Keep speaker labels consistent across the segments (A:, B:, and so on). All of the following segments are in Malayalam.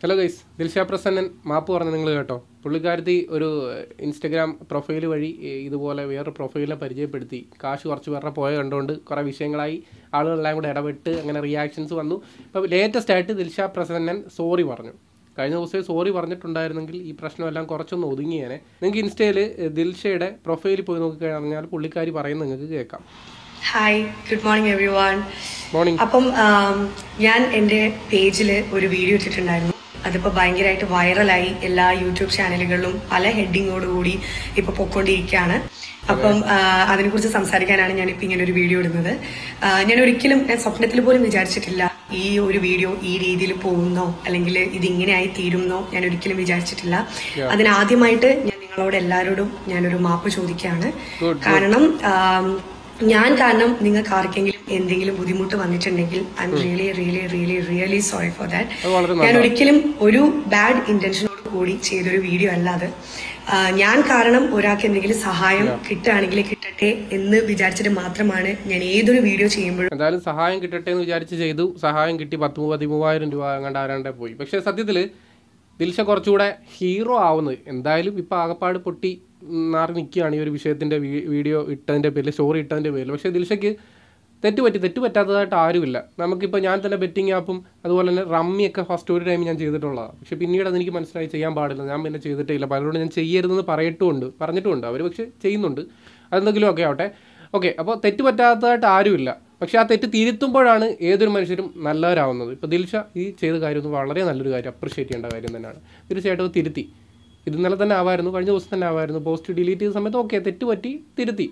A: ഹലോ ഗൈസ് ദിൽഷ പ്രസന്നൻ മാപ്പ് പറഞ്ഞ് നിങ്ങൾ കേട്ടോ പുള്ളിക്കാരത്തി ഒരു ഇൻസ്റ്റഗ്രാം പ്രൊഫൈൽ വഴി ഏ, ഇതുപോലെ വേറെ പ്രൊഫൈലിനെ പരിചയപ്പെടുത്തി കാശ് കുറച്ച് പേരുടെ പോയ കണ്ടുകൊണ്ട് കുറേ വിഷയങ്ങളായി ആളുകളെല്ലാം കൂടെ ഇടപെട്ട് അങ്ങനെ റിയാക്ഷൻസ് വന്നു ഇപ്പോൾ ലേറ്റസ്റ്റ് ആയിട്ട് ദിൽഷ പ്രസന്നൻ സോറി പറഞ്ഞു കഴിഞ്ഞ ദിവസം സോറി പറഞ്ഞിട്ടുണ്ടായിരുന്നെങ്കിൽ ഈ പ്രശ്നമെല്ലാം കുറച്ചൊന്ന് ഒതുങ്ങിയേനെ നിങ്ങൾക്ക് ഇൻസ്റ്റയിൽ ദിൽഷയുടെ പ്രൊഫൈലിൽ പോയി നോക്കി കഴിഞ്ഞാൽ പുള്ളിക്കാരി പറയുന്നത് നിങ്ങൾക്ക് കേൾക്കാം
B: hi good morning every one
A: morning
B: അപ്പം ആം, ഞാൻ എൻ്റെ പേജിൽ ഒരു വീഡിയോ ഇട്ടിട്ടുണ്ടായിരുന്നു അതിപ്പോൾ ഭയങ്കരമായിട്ട് വൈറലായി എല്ലാ യൂട്യൂബ് ചാനലുകളിലും പല ഹെഡിങ്ങോടുകൂടി ഇപ്പോൾ പൊയ്ക്കൊണ്ടിരിക്കുകയാണ് അപ്പം ആ, അതിനെക്കുറിച്ച് സംസാരിക്കാനാണ് ഞാനിപ്പോൾ ഇങ്ങനെ ഒരു വീഡിയോ ഇടുന്നത് ആ, ഞാൻ ഒരിക്കലും ഞാൻ സ്വപ്നത്തിൽ പോലും വിചാരിച്ചിട്ടില്ല ഈ ഒരു വീഡിയോ ഈ രീതിയിൽ പോകുന്നോ അല്ലെങ്കിൽ ഇതിങ്ങനെയായി തീരുന്നോ ഞാൻ ഒരിക്കലും വിചാരിച്ചിട്ടില്ല അതിനാദ്യമായിട്ട് ഞാൻ നിങ്ങളോട് എല്ലാവരോടും ഞാനൊരു മാപ്പ് ചോദിക്കുകയാണ്
A: Good,
B: കാരണം ആം, ഞാൻ കാരണം നിങ്ങൾക്ക് ആർക്കെങ്കിലും എന്തെങ്കിലും ബുദ്ധിമുട്ട് വന്നിട്ടുണ്ടെങ്കിൽ I'm really really really really sorry for
A: അത്
B: ദാറ്റ്
A: വളരെ
B: ഞാൻ ഒരിക്കലും ഒരു ബാഡ് ഇന്റൻഷനോട് കൂടി ചെയ്തൊരു വീഡിയോ അല്ലാതെ ആ, ഞാൻ കാരണം ഒരാൾക്ക് എന്തെങ്കിലും സഹായം കിട്ടുകയാണെങ്കിൽ കിട്ടട്ടെ എന്ന് വിചാരിച്ചിട്ട് മാത്രമാണ് ഞാൻ ഏതൊരു വീഡിയോ ചെയ്യുമ്പോഴും
A: എന്തായാലും സഹായം കിട്ടട്ടെ എന്ന് വിചാരിച്ച് ചെയ്തു സഹായം കിട്ടി പത്ത് പതിമൂവായിരം രൂപ അങ്ങാണ്ട് ആരാണ്ടെ പോയി പക്ഷേ സത്യത്തിൽ ദിൽഷ കുറച്ചുകൂടെ ഹീറോ ആവുന്നത് എന്തായാലും ഇപ്പം ആകപ്പാട് പൊട്ടി മാറി നിൽക്കുകയാണ് ഈ ഒരു വിഷയത്തിൻ്റെ വീഡിയോ ഇട്ടതിൻ്റെ പേരിൽ സ്റ്റോറി ഇട്ടതിൻ്റെ പേരിൽ പക്ഷേ ദിൽഷയ്ക്ക് തെറ്റ് പറ്റി തെറ്റ് പറ്റാത്തതായിട്ട് ആരുമില്ല നമുക്കിപ്പോൾ ഞാൻ തന്നെ ബെറ്റിംഗ് ആപ്പും അതുപോലെ തന്നെ റമ്മിയൊക്കെ ഫസ്റ്റ് ഒരു ടൈം ഞാൻ ചെയ്തിട്ടുള്ളതാണ് പക്ഷേ പിന്നീട് അതെനിക്ക് മനസ്സിലായി ചെയ്യാൻ പാടില്ല ഞാൻ പിന്നെ ചെയ്തിട്ടേ ഇല്ല പലരോടും ഞാൻ ചെയ്യരുതെന്ന് പറയിട്ടുമുണ്ട് പറഞ്ഞിട്ടുമുണ്ട് അവർ പക്ഷേ ചെയ്യുന്നുണ്ട് അതെന്തെങ്കിലും ഒക്കെ ആവട്ടെ ഓക്കെ അപ്പോൾ തെറ്റ് പറ്റാത്തതായിട്ട് ആരുമില്ല പക്ഷേ ആ തെറ്റ് തിരുത്തുമ്പോഴാണ് ഏതൊരു മനുഷ്യരും നല്ലവരാവുന്നത് ഇപ്പോൾ ദിൽഷ ഈ ചെയ്ത കാര്യം ഒന്ന് വളരെ നല്ലൊരു കാര്യം അപ്രിഷ്യേറ്റ് ചെയ്യേണ്ട കാര്യം തന്നെയാണ് തീർച്ചയായിട്ടും അത് തിരുത്തി ഇത് ഇന്നലെ തന്നെ ആവായിരുന്നു കഴിഞ്ഞ ദിവസം തന്നെ ആവായിരുന്നു പോസ്റ്റ് ഡിലീറ്റ് ചെയ്ത സമയത്ത് ഓക്കെ തെറ്റ് പറ്റി തിരുത്തി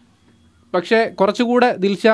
A: പക്ഷേ കുറച്ചുകൂടെ ദിൽഷ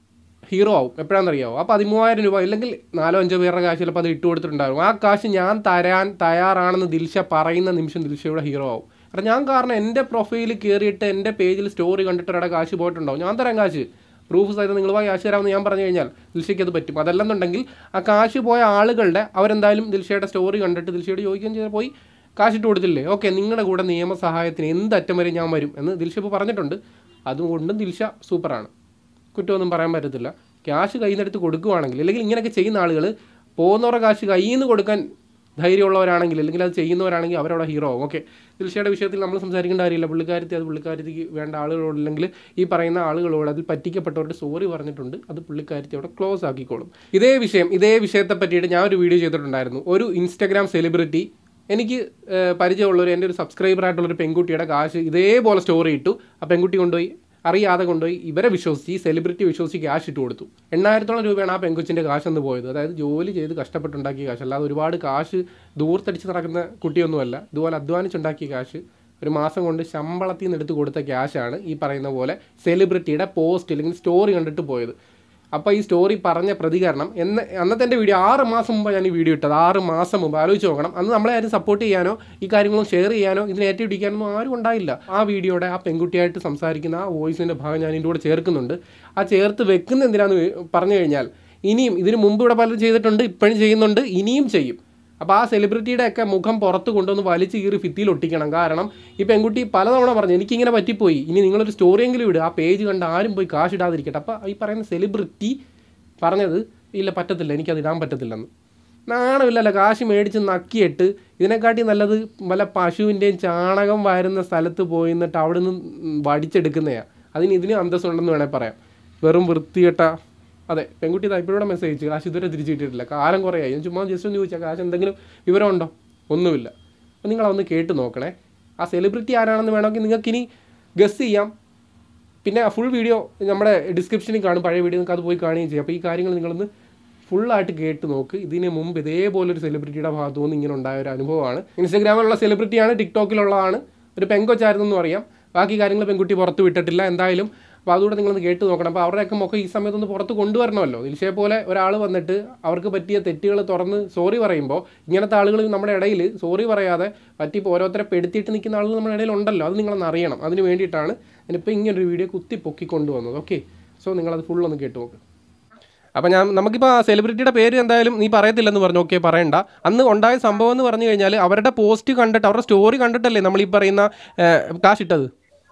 A: ഹീറോ ആവും എപ്പോഴാണെന്നറിയാവോ ആ പതിമൂവായിരം രൂപ ഇല്ലെങ്കിൽ നാലോ അഞ്ചോ പേരുടെ കാശ് ചിലപ്പോൾ അത് ഇട്ട് കൊടുത്തിട്ടുണ്ടാകും ആ കാശ് ഞാൻ തരാൻ തയ്യാറാണെന്ന് ദിൽഷ പറയുന്ന നിമിഷം ദിൽഷയുടെ ഹീറോ ആവും കാരണം ഞാൻ കാരണം എൻ്റെ പ്രൊഫൈലിൽ കയറിയിട്ട് എൻ്റെ പേജിൽ സ്റ്റോറി കണ്ടിട്ട് ഒരാടെ കാശ് പോയിട്ടുണ്ടാവും ഞാൻ തരാം കാശ് പ്രൂഫ് സഹിതം നിങ്ങൾ പോയി കാശ് തരാമെന്ന് ഞാൻ പറഞ്ഞു കഴിഞ്ഞാൽ ദിൽഷയ്ക്ക് അത് പറ്റും അതല്ലെന്നുണ്ടെങ്കിൽ ആ കാശ് പോയ ആളുകളുടെ അവരെന്തായാലും ദിൽഷയുടെ സ്റ്റോറി കണ്ടിട്ട് ദിൽഷയോട് ചോദിക്കുകയും ചെയ്താൽ പോയി കാശിട്ട് കൊടുത്തില്ലേ ഓക്കെ നിങ്ങളുടെ കൂടെ നിയമസഹായത്തിന് എന്ത് അറ്റം വരെ ഞാൻ വരും എന്ന് ദിൽഷ ഇപ്പോൾ പറഞ്ഞിട്ടുണ്ട് അതുകൊണ്ടും ദിൽഷ സൂപ്പറാണ് കുറ്റമൊന്നും പറയാൻ പറ്റത്തില്ല ക്യാഷ് കയ്യിൽ നിന്നെടുത്ത് കൊടുക്കുവാണെങ്കിൽ അല്ലെങ്കിൽ ഇങ്ങനെയൊക്കെ ചെയ്യുന്ന ആളുകൾ പോകുന്നവരുടെ കാശ് കയ്യിൽ നിന്ന് കൊടുക്കാൻ ധൈര്യമുള്ളവരാണെങ്കിൽ അല്ലെങ്കിൽ അത് ചെയ്യുന്നവരാണെങ്കിൽ അവരവിടെ ഹീറോ ആവും ഓക്കെ ദിൽഷയുടെ വിഷയത്തിൽ നമ്മൾ സംസാരിക്കേണ്ട കാര്യമില്ല പുള്ളിക്കാരത്തി അത് പുള്ളിക്കാരത്തിക്ക് വേണ്ട ആളുകളോട് അല്ലെങ്കിൽ ഈ പറയുന്ന ആളുകളോട് അതിൽ പറ്റിക്കപ്പെട്ടവരുടെ സോറി പറഞ്ഞിട്ടുണ്ട് അത് പുള്ളിക്കാരത്തി അവിടെ ക്ലോസ് ആക്കിക്കോളും ഇതേ വിഷയം ഇതേ വിഷയത്തെ പറ്റിയിട്ട് ഞാൻ ഒരു വീഡിയോ ചെയ്തിട്ടുണ്ടായിരുന്നു ഒരു ഇൻസ്റ്റാഗ്രാം സെലിബ്രിറ്റി എനിക്ക് ഏഹ്, പരിചയമുള്ളൊരു എൻ്റെ ഒരു സബ്സ്ക്രൈബർ ആയിട്ടുള്ളൊരു പെൺകുട്ടിയുടെ കാശ് ഇതേപോലെ സ്റ്റോറി ഇട്ടു ആ പെൺകുട്ടി കൊണ്ടുപോയി അറിയാതെ കൊണ്ടുപോയി ഇവരെ വിശ്വസിച്ച് ഈ സെലിബ്രിറ്റി വിശ്വസിച്ച് ക്യാഷ് ഇട്ട് കൊടുത്തു എണ്ണായിരത്തോളം രൂപയാണ് ആ പെൺകൊച്ചിൻ്റെ കാശ് എന്ന് പോയത് അതായത് ജോലി ചെയ്ത് കഷ്ടപ്പെട്ടുണ്ടാക്കിയ കാശ് അല്ലാതെ ഒരുപാട് കാശ് ദൂർത്തടിച്ച് നടക്കുന്ന കുട്ടിയൊന്നുമല്ല ഇതുപോലെ അധ്വാനിച്ചുണ്ടാക്കിയ കാശ് ഒരു മാസം കൊണ്ട് ശമ്പളത്തിൽ നിന്ന് എടുത്ത് കൊടുത്ത ക്യാഷാണ് ഈ പറയുന്ന പോലെ സെലിബ്രിറ്റിയുടെ പോസ്റ്റ് അല്ലെങ്കിൽ സ്റ്റോറി കണ്ടിട്ട് പോയത് അപ്പോൾ ഈ സ്റ്റോറി പറഞ്ഞ പ്രതികരണം എന്ന് അന്നത്തെ എൻ്റെ വീഡിയോ ആറ് മാസം മുമ്പ് ഞാൻ ഈ വീഡിയോ ഇട്ടത് ആറ് മാസം മുമ്പ് ആലോചിച്ച് നോക്കണം അന്ന് നമ്മളെ ആരും സപ്പോർട്ട് ചെയ്യാനോ ഈ കാര്യങ്ങളും ഷെയർ ചെയ്യാനോ ഇതിനെ ഏറ്റുപിടിക്കാനൊന്നും ആരും ഉണ്ടായില്ല ആ വീഡിയോയുടെ ആ പെൺകുട്ടിയായിട്ട് സംസാരിക്കുന്ന ആ വോയിസിൻ്റെ ഭാഗം ഞാൻ ഇതിൻ്റെ കൂടെ ചേർക്കുന്നുണ്ട് ആ ചേർത്ത് വെക്കുന്ന എന്തിനാന്ന് പറഞ്ഞു കഴിഞ്ഞാൽ ഇനിയും ഇതിന് മുമ്പ് ഇവിടെ പലരും ചെയ്തിട്ടുണ്ട് ഇപ്പോഴും ചെയ്യുന്നുണ്ട് ഇനിയും ചെയ്യും അപ്പോൾ ആ സെലിബ്രിറ്റിയുടെ ഒക്കെ മുഖം പുറത്ത് കൊണ്ടുവന്ന് വലിച്ചു കീറി ഭിത്തിയിൽ ഒട്ടിക്കണം കാരണം ഈ പെൺകുട്ടി പലതവണ പറഞ്ഞു എനിക്കിങ്ങനെ പറ്റിപ്പോയി ഇനി നിങ്ങളൊരു സ്റ്റോറിയെങ്കിലും ഇടുക ആ പേജ് കണ്ട് ആരും പോയി കാശ് ഇടാതിരിക്കട്ടെ അപ്പോൾ ഈ പറയുന്ന സെലിബ്രിറ്റി പറഞ്ഞത് ഇല്ല പറ്റത്തില്ല എനിക്കത് ഇടാൻ പറ്റത്തില്ലെന്ന് നാണമില്ലല്ലോ കാശ് മേടിച്ച് നക്കിയിട്ട് ഇതിനെക്കാട്ടി നല്ലത് വല്ല പശുവിൻ്റെയും ചാണകം വാരുന്ന സ്ഥലത്ത് പോയി നിന്നിട്ട് അവിടെ നിന്ന് വടിച്ചെടുക്കുന്നതാണ് അതിന് ഇതിന് അന്തസ്സുണ്ടെന്ന് വേണേൽ പറയാം വെറും വൃത്തികെട്ട അതെ പെൺകുട്ടി താല്പര്യയോടെ മെസ്സേജ് അയച്ചു കാശ് ഇതുവരെ തിരിച്ചു കിട്ടിയിട്ടില്ല കാലം കുറേ ആയി ഞാൻ ചുമ്മാ ജസ്റ്റ് ഒന്ന് ചോദിച്ചാൽ കാശ് എന്തെങ്കിലും വിവരമുണ്ടോ ഒന്നുമില്ല അപ്പോൾ നിങ്ങളതൊന്ന് കേട്ട് നോക്കണേ ആ സെലിബ്രിറ്റി ആരാണെന്ന് വേണമെങ്കിൽ നിങ്ങൾക്കിനി ഗസ് ചെയ്യാം പിന്നെ ഫുൾ വീഡിയോ നമ്മുടെ ഡിസ്ക്രിപ്ഷനിൽ കാണും പഴയ വീഡിയോ നിങ്ങൾക്ക് അത് പോയി കാണുകയും ചെയ്യും അപ്പോൾ ഈ കാര്യങ്ങൾ നിങ്ങളൊന്ന് ഫുള്ളായിട്ട് കേട്ട് നോക്ക് ഇതിന് മുമ്പ് ഇതേപോലെ ഒരു സെലിബ്രിറ്റിയുടെ ഭാഗത്തു നിന്ന് ഇങ്ങനെ ഉണ്ടായ ഒരു അനുഭവമാണ് ഇൻസ്റ്റാഗ്രാമിലുള്ള സെലിബ്രിറ്റിയാണ് ടിക്ടോക്കിലുള്ളതാണ് ഒരു പെങ്കൊച്ചായിരുന്നു എന്ന് അറിയാം ബാക്കി കാര്യങ്ങൾ പെൺകുട്ടി പുറത്ത് വിട്ടിട്ടില്ല എന്തായാലും അപ്പോൾ അതുകൂടെ നിങ്ങളൊന്ന് കേട്ട് നോക്കണം അപ്പോൾ അവരുടെയൊക്കെ മുഖം ഈ സമയത്തൊന്ന് പുറത്ത് കൊണ്ടുവരണമല്ലോ ദിൽഷയെ പോലെ ഒരാൾ വന്നിട്ട് അവർക്ക് പറ്റിയ തെറ്റുകൾ തുറന്ന് സോറി പറയുമ്പോൾ ഇങ്ങനത്തെ ആളുകൾ നമ്മുടെ ഇടയിൽ സോറി പറയാതെ പറ്റി ഓരോരുത്തരെ പെടുത്തിയിട്ട് നിൽക്കുന്ന ആളുകൾ നമ്മുടെ ഇടയിൽ ഉണ്ടല്ലോ അത് നിങ്ങളൊന്ന് അറിയണം അതിന് വേണ്ടിയിട്ടാണ് ഞാനിപ്പോൾ ഇങ്ങനൊരു വീഡിയോ കുത്തി പൊക്കി കൊണ്ടുവന്നത് ഓക്കെ സോ നിങ്ങളത് ഫുൾ ഒന്ന് കേട്ട് നോക്ക് അപ്പം ഞാൻ നമുക്കിപ്പോൾ ആ സെലിബ്രിറ്റിയുടെ പേര് എന്തായാലും നീ പറയത്തില്ലെന്ന് പറഞ്ഞു ഓക്കെ പറയണ്ട അന്ന് ഉണ്ടായ സംഭവം എന്ന് പറഞ്ഞു കഴിഞ്ഞാൽ അവരുടെ പോസ്റ്റ് കണ്ടിട്ട് അവരുടെ സ്റ്റോറി കണ്ടിട്ടല്ലേ നമ്മൾ ഈ പറയുന്ന കാശിട്ടത്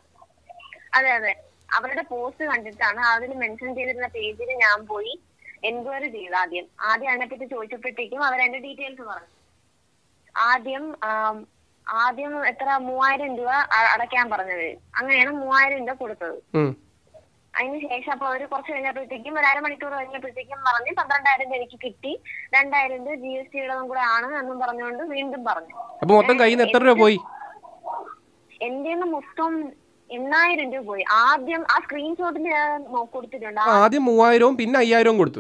C: അതെ അതെ അവരുടെ പോസ്റ്റ് കണ്ടിട്ടാണ് അതിൽ മെൻഷൻ ചെയ്തിരുന്ന പേജിൽ ഞാൻ പോയി എൻക്വയറി ചെയ്തു ആദ്യം ആദ്യം അതിനെപ്പറ്റി ചോദിച്ചപ്പോഴത്തേക്കും അവർ എന്റെ ഡീറ്റെയിൽസ് പറഞ്ഞു ആദ്യം ആം, ആദ്യം എത്ര മൂവായിരം രൂപ അ- അടയ്ക്കാൻ പറഞ്ഞത് അങ്ങനെയാണ് മൂവായിരം രൂപ കൊടുത്തത്
A: ഉം.
C: അതിനുശേഷം അപ്പൊ അവര് കുറച്ച് കഴിഞ്ഞപ്പോഴത്തേക്കും ഒരു അരമണിക്കൂർ കഴിഞ്ഞപ്പോഴത്തേക്കും പറഞ്ഞ് പന്ത്രണ്ടായിരം രൂപ എനിക്ക് കിട്ടി രണ്ടായിരം രൂപ ജി എസ് ടിയുടേതും കൂടെ ആണ് എന്നും പറഞ്ഞുകൊണ്ട് വീണ്ടും പറഞ്ഞു
A: അപ്പൊ മൊത്തം കയ്യിൽ നിന്ന് എത്ര രൂപ പോയി
C: എന്റെ മൊത്തം എണ്ണായിരം രൂപ പോയി ആദ്യം ആ സ്ക്രീൻഷോട്ടിൽ ഞാൻ നോ- കൊടുത്തിട്ടുണ്ട്
A: ആ, ആദ്യം മൂവായിരവും പിന്നെ അയ്യായിരവും കൊടുത്തു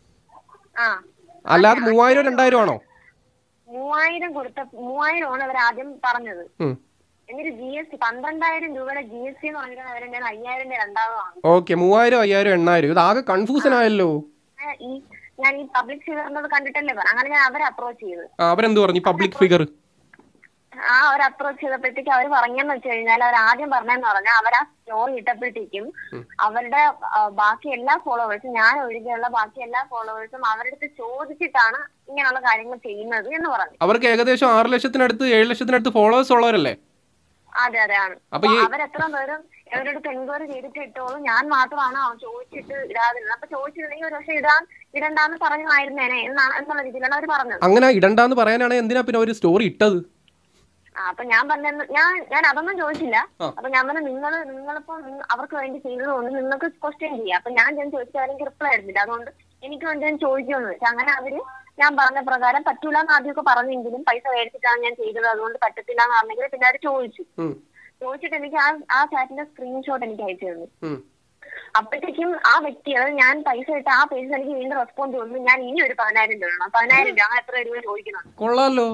C: ആ
A: അല്ലാതെ മൂവായിരം രണ്ടായിരം ആണോ
C: മൂവായിരം കൊടുത്ത മൂവായിരമാണ് അവർ ആദ്യം പറഞ്ഞത്
A: ഉം.
C: എന്നിട്ട് ജി എസ് ടി പന്ത്രണ്ടായിരം രൂപയുടെ ജി എസ് ടി എന്ന് പറഞ്ഞിട്ട് അവർ ഞാൻ അയ്യായിരം രൂപ രണ്ടാമതാണ്
A: ഓക്കെ മൂവായിരം അയ്യായിരം എണ്ണായിരം ഇത് ആകെ കൺഫ്യൂഷൻ ആയല്ലോ
C: ഈ ഞാൻ ഈ പബ്ലിക് ഫിഗറിനത് കണ്ടിട്ടല്ലേ പറഞ്ഞു അങ്ങനെ ഞാൻ അവരെ അപ്രോച്ച് ചെയ്ത്
A: ആ, അവരെന്ത് പറഞ്ഞു പബ്ലിക് ഫിഗർ
C: ആ അവർ അപ്രോച്ച് ചെയ്തപ്പോഴത്തേക്ക് അവർ പറഞ്ഞെന്ന് വെച്ച് കഴിഞ്ഞാൽ അവർ ആദ്യം പറഞ്ഞെന്ന് പറഞ്ഞാൽ അവർ ആ സ്റ്റോറി ഇട്ടപ്പോഴത്തേക്കും അവരുടെ ആ, ബാക്കി എല്ലാ ഫോളോവേഴ്സും ഞാൻ ഒഴികെയുള്ള ബാക്കി എല്ലാ ഫോളോവേഴ്സും അവരുടെ അടുത്ത് ചോദിച്ചിട്ടാണ് ഇങ്ങനെയുള്ള കാര്യങ്ങൾ ചെയ്യുന്നത് എന്ന് പറഞ്ഞു
A: അവർക്ക് ഏകദേശം ആറ് ലക്ഷത്തിനടുത്ത് ഏഴ് ലക്ഷത്തിനടുത്ത് ഫോളോവേഴ്സ് ഉള്ളവരല്ലേ
C: അതെ അതെ ആണ്
A: അപ്പൊ ഈ-
C: അവരെത്ര പേരും ഇവരുടെ അടുത്ത് എൻക്വയറി ചെയ്തിട്ട് ഇട്ടോളൂ ഞാൻ മാത്രമാണ് അവൻ ചോദിച്ചിട്ട് ഇടാതിരുന്നത് അപ്പൊ ചോദിച്ചിട്ടുണ്ടെങ്കിൽ ഒരു പക്ഷെ ഇടാൻ ഇടണ്ടാന്ന് പറഞ്ഞായിരുന്നേനെ എന്നാണ് എന്നുള്ള രീതിയിലാണ് അവർ പറഞ്ഞത്
A: അങ്ങനെ ഇടണ്ടാന്ന് പറയാനാണ് എന്തിനാ പിന്നെ ഒരു സ്റ്റോറി ഇട്ടത്
C: ആ, അപ്പൊ ഞാൻ പറഞ്ഞ ഞാൻ ഞാൻ അതൊന്നും ചോദിച്ചില്ല
A: ആ.
C: അപ്പൊ ഞാൻ പറഞ്ഞു നിങ്ങൾ നിങ്ങളിപ്പോ നിങ്ങ- അവർക്ക് വേണ്ടി ചെയ്തതുകൊണ്ട് നിങ്ങൾക്ക് ക്വസ്റ്റ്യൻ ചെയ്യാം അപ്പൊ ഞാൻ ഞാൻ ചോദിച്ചാൽ അവർക്ക് റിപ്ലൈ ആയിരുന്നില്ല അതുകൊണ്ട് എനിക്ക് വേണ്ടി ഞാൻ ചോദിക്കുമെന്ന് വെച്ചാൽ അങ്ങനെ അവര് ഞാൻ പറഞ്ഞ പ്രകാരം പറ്റൂല എന്ന് ആദ്യമൊക്കെ പറഞ്ഞെങ്കിലും പൈസ മേടിച്ചിട്ടാണ് ഞാൻ ചെയ്തത് അതുകൊണ്ട് പറ്റത്തില്ല എന്ന് പറഞ്ഞെങ്കിൽ പിന്നെ അവർ ചോദിച്ചു
A: ഉം,
C: ചോദിച്ചിട്ട് എനിക്ക് ആ ആ ചാറ്റിന്റെ സ്ക്രീൻഷോട്ട് എനിക്ക് അയച്ചു തന്നു
A: ഉം.
C: അപ്പോഴത്തേക്കും ആ വ്യക്തി അതായത് ഞാൻ പൈസ ഇട്ട് ആ പൈസ എനിക്ക് വീണ്ടും റെസ്പോണ്ട് വന്നു ഞാൻ ഇനി ഒരു പതിനായിരം രൂപ വേണം പതിനായിരം രൂപ അങ്ങനെ എത്ര രൂപ ചോദിക്കണം
A: കൊള്ളാലോ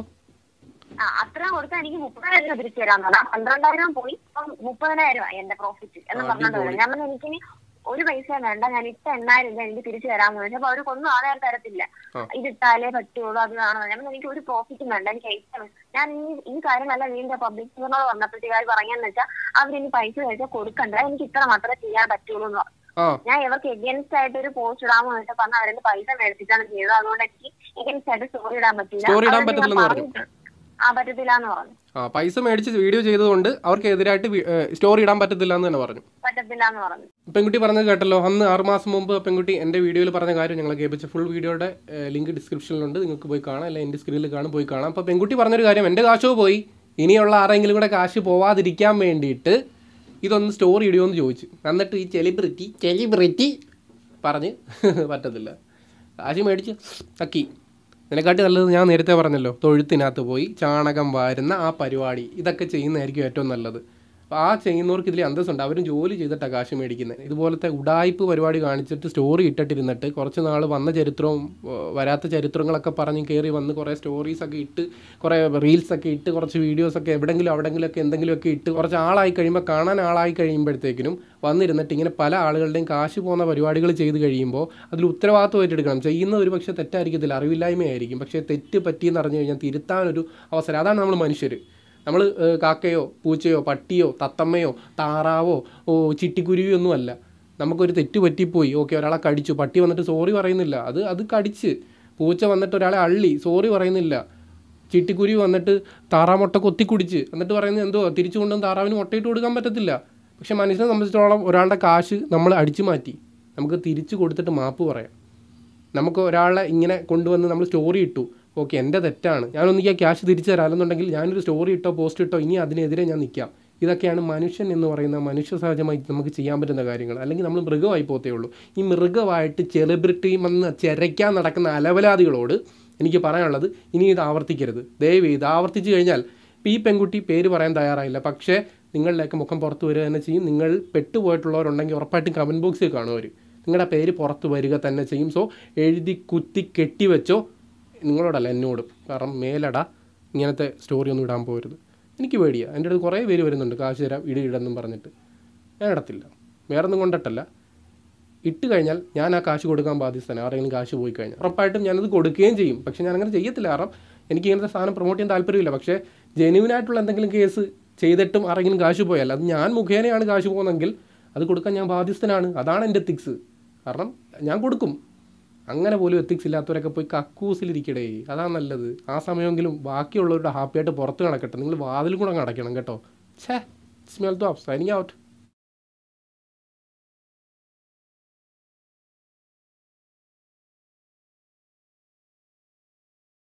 C: ആ അത്ര കൊടുത്താൽ എനിക്ക് മുപ്പതിനായിരം രൂപ തിരിച്ചു തരാൻ പറഞ്ഞു പന്ത്രണ്ടായിരം പോയി ഇപ്പം മുപ്പതിനായിരം ആയി എന്റെ പ്രോഫിറ്റ് എന്ന് പറഞ്ഞോണ്ട് വരും ഞാൻ പറഞ്ഞു എനിക്കിനി ഒരു പൈസ വേണ്ട ഞാൻ ഇട്ട എണ്ണായിരം രൂപ എനിക്ക് തിരിച്ചു തരാമെന്ന് ചോദിച്ചു അപ്പൊ അവർക്ക് ആ നേരം തരത്തില്ല
A: ആ.
C: ഇതിട്ടാലേ പറ്റുള്ളൂ അത് കാണുന്നത് ഞാൻ പറഞ്ഞു, എനിക്ക് ഒരു പ്രോഫിറ്റും വേണ്ട എനിക്ക് ഐറ്റം ഞാൻ ഈ ഈ കാര്യമല്ല വീണ്ടും പബ്ലിക് ഫിഗറിനോട് വന്നപ്പോഴത്തേക്ക് അവർ പറഞ്ഞെന്ന് വെച്ചാൽ അവരിനി പൈസ കഴിച്ചാൽ കൊടുക്കണ്ട എനിക്ക് ഇത്ര മാത്രമേ ചെയ്യാൻ പറ്റുള്ളൂ എന്ന് പറഞ്ഞു
A: ആ
C: ഞാൻ ഇവർക്ക് എഗൻസ്റ്റ് ആയിട്ട് ഒരു പോസ്റ്റ് ഇടാമെന്ന് വെച്ചാൽ പറഞ്ഞ അവരുടെ പൈസ മേടിച്ചിട്ടാണ് ചെയ്തത് അതുകൊണ്ട് എനിക്ക് എഗൻസ്റ്റ് ആയിട്ട് സ്റ്റോറി ഇടാൻ പറ്റില്ല
A: Story ഇടാൻ
C: അവരോട് ഞാൻ
A: പറ്റത്തില്ലെന്ന് പറഞ്ഞു.
C: പറഞ്ഞിട്ടുണ്ട്. ആ പറ്റത്തില്ല എന്ന് പറഞ്ഞു
A: ആ പൈസ മേടിച്ച് വീഡിയോ ചെയ്തതുകൊണ്ട് അവർക്ക് എതിരായിട്ട് സ്റ്റോറി ഇടാൻ പറ്റത്തില്ല എന്ന് തന്നെ പറഞ്ഞു
C: പറ്റത്തില്ല എന്ന് പറഞ്ഞു
A: പെൺകുട്ടി പറഞ്ഞത് കേട്ടല്ലോ അന്ന് ആറ് മാസം മുമ്പ് ആ പെൺകുട്ടി എൻ്റെ വീഡിയോയിൽ പറഞ്ഞ കാര്യം ഞങ്ങൾ കേൾപ്പിച്ച ഫുൾ വീഡിയോയുടെ ലിങ്ക് ഡിസ്ക്രിപ്ഷനിലുണ്ട് നിങ്ങൾക്ക് പോയി കാണാം അല്ലെങ്കിൽ എൻ്റെ സ്ക്രീനിൽ കാണും പോയി കാണാം അപ്പോൾ പെൺകുട്ടി പറഞ്ഞൊരു കാര്യം എൻ്റെ കാശോ പോയി ഇനിയുള്ള ആരെങ്കിലും കൂടെ കാശ് പോവാതിരിക്കാൻ വേണ്ടിയിട്ട് ഇതൊന്ന് സ്റ്റോറി ഇടുമോ എന്ന് ചോദിച്ചു എന്നിട്ട് ഈ സെലിബ്രിറ്റി സെലിബ്രിറ്റി പറഞ്ഞ് പറ്റത്തില്ല കാശ് മേടിച്ച് തക്കി ഇതിനെക്കാട്ടി നല്ലത് ഞാൻ നേരത്തെ പറഞ്ഞല്ലോ തൊഴുത്തിനകത്ത് പോയി ചാണകം വാരുന്ന ആ പരിപാടി ഇതൊക്കെ ചെയ്യുന്നതായിരിക്കും ഏറ്റവും നല്ലത് അപ്പോൾ ആ ചെയ്യുന്നവർക്ക് ഇതിൽ അന്തസ്സുണ്ട് അവരും ജോലി ചെയ്തിട്ടാണ് കാശ് മേടിക്കുന്നത് ഇതുപോലത്തെ ഉടായ്പ് പരിപാടി കാണിച്ചിട്ട് സ്റ്റോറി ഇട്ടിട്ടിരുന്നിട്ട് കുറച്ച് നാൾ വന്ന ചരിത്രവും ഏർ, വരാത്ത ചരിത്രങ്ങളൊക്കെ പറഞ്ഞ് കയറി വന്ന് കുറേ സ്റ്റോറീസൊക്കെ ഇട്ട് കുറേ റീൽസൊക്കെ ഇട്ട് കുറച്ച് വീഡിയോസൊക്കെ എവിടെങ്കിലും അവിടെങ്കിലുമൊക്കെ എന്തെങ്കിലുമൊക്കെ ഇട്ട് കുറച്ച് ആളായി കഴിയുമ്പോൾ കാണാൻ ആളായി കഴിയുമ്പോഴത്തേക്കിനും വന്നിരുന്നിട്ട് ഇങ്ങനെ പല ആളുകളുടെയും കാശ് പോകുന്ന പരിപാടികൾ ചെയ്ത് കഴിയുമ്പോൾ അതിൽ ഉത്തരവാദിത്വം ഏറ്റെടുക്കണം ചെയ്യുന്ന ഒരു പക്ഷേ തെറ്റായിരിക്കത്തില്ല അറിവില്ലായ്മയായിരിക്കും പക്ഷേ തെറ്റ് പറ്റിയെന്ന് അറിഞ്ഞു കഴിഞ്ഞാൽ തിരുത്താനൊരു അവസരം അതാണ് നമ്മൾ മനുഷ്യർ നമ്മൾ കാക്കയോ പൂച്ചയോ പട്ടിയോ തത്തമ്മയോ താറാവോ ഓ ചിട്ടിക്കുരുവിയോ ഒന്നും അല്ല നമുക്കൊരു തെറ്റ് പറ്റിപ്പോയി ഓക്കെ ഒരാളെ കടിച്ചു പട്ടി വന്നിട്ട് സോറി പറയുന്നില്ല അത് അത് കടിച്ച് പൂച്ച വന്നിട്ട് ഒരാളെ അള്ളി സോറി പറയുന്നില്ല ചിട്ടിക്കുരുവി വന്നിട്ട് താറാമുട്ട കൊത്തി കുടിച്ച് എന്നിട്ട് പറയുന്നത് എന്തോ തിരിച്ചു കൊണ്ടുവന്ന് താറാവിന് മുട്ടയിട്ട് കൊടുക്കാൻ പറ്റത്തില്ല പക്ഷെ മനുഷ്യനെ സംബന്ധിച്ചിടത്തോളം ഒരാളുടെ കാശ് നമ്മൾ അടിച്ചു മാറ്റി നമുക്ക് തിരിച്ചു കൊടുത്തിട്ട് മാപ്പ് പറയാം നമുക്ക് ഒരാളെ ഇങ്ങനെ കൊണ്ടുവന്ന് നമ്മൾ സ്റ്റോറി ഇട്ടു ഓക്കെ എൻ്റെ തെറ്റാണ് ഞാനൊന്നിക്ക് ആ ക്യാഷ് തിരിച്ചു തരാമെന്നുണ്ടെങ്കിൽ ഞാനൊരു സ്റ്റോറി ഇട്ടോ പോസ്റ്റ് ഇട്ടോ ഇനി അതിനെതിരെ ഞാൻ നിൽക്കാം ഇതൊക്കെയാണ് മനുഷ്യൻ എന്ന് പറയുന്ന മനുഷ്യ സഹജമായി നമുക്ക് ചെയ്യാൻ പറ്റുന്ന കാര്യങ്ങൾ അല്ലെങ്കിൽ നമ്മൾ മൃഗമായി പോത്തേ ഉള്ളൂ ഈ മൃഗമായിട്ട് സെലിബ്രിറ്റി വന്ന് ചിരയ്ക്കാൻ നടക്കുന്ന അലവലാദികളോട് എനിക്ക് പറയാനുള്ളത് ഇനി ഇത് ആവർത്തിക്കരുത് ദയവ് ഇത് ആവർത്തിച്ചു കഴിഞ്ഞാൽ ഇപ്പോൾ ഈ പെൺകുട്ടി പേര് പറയാൻ തയ്യാറായില്ല പക്ഷേ നിങ്ങളിലേക്ക് മുഖം പുറത്ത് വരിക തന്നെ ചെയ്യും നിങ്ങൾ പെട്ടുപോയിട്ടുള്ളവരുണ്ടെങ്കിൽ ഉറപ്പായിട്ടും കമൻറ്റ് ബോക്സിൽ കാണും അവർ നിങ്ങളുടെ പേര് പുറത്ത് വരിക തന്നെ ചെയ്യും സോ എഴുതി കുത്തി കെട്ടിവെച്ചോ നിങ്ങളോടല്ല എന്നോടും കാരണം മേലട ഇങ്ങനത്തെ സ്റ്റോറി ഒന്നും ഇടാൻ പോകരുത് എനിക്ക് പേടിയാണ് എൻ്റെ അടുത്ത് കുറേ പേര് വരുന്നുണ്ട് കാശ് തരാം ഇട് ഇടെന്നും പറഞ്ഞിട്ട് ഞാൻ ഇടത്തില്ല വേറെ ഒന്നും കൊണ്ടിട്ടല്ല ഇട്ട് കഴിഞ്ഞാൽ ഞാൻ ആ കാശ് കൊടുക്കാൻ ബാധ്യസ്ഥനാണ് ആരെങ്കിലും കാശ് പോയി കഴിഞ്ഞാൽ ഉറപ്പായിട്ടും ഞാനത് കൊടുക്കുകയും ചെയ്യും പക്ഷേ ഞാൻ അങ്ങനെ ചെയ്യത്തില്ല കാരണം എനിക്ക് ഇങ്ങനത്തെ സാധനം പ്രൊമോട്ട് ചെയ്യാൻ താല്പര്യമില്ല പക്ഷേ ജെന്യൂനായിട്ടുള്ള എന്തെങ്കിലും കേസ് ചെയ്തിട്ടും ആരെങ്കിലും കാശ് പോയാൽ അത് ഞാൻ മുഖേനയാണ് കാശ് പോകുന്നതെങ്കിൽ അത് കൊടുക്കാൻ ഞാൻ ബാധ്യസ്ഥനാണ് അതാണ് എൻ്റെ എത്തിക്സ് കാരണം ഞാൻ കൊടുക്കും അങ്ങനെ പോലും എത്തിക്സ് ഇല്ലാത്തവരൊക്കെ പോയി കക്കൂസിലിരിക്കടേ അതാണ് നല്ലത് ആ സമയമെങ്കിലും ബാക്കിയുള്ളവരുടെ ഹാപ്പിയായിട്ട് പുറത്ത് നടക്കട്ടെ നിങ്ങൾ വാതിലും കൂടെ അങ്ങ് അടയ്ക്കണം കേട്ടോ ഛേ സ്മെൽ ടു ഓഫ് സൈനിങ് ഔട്ട്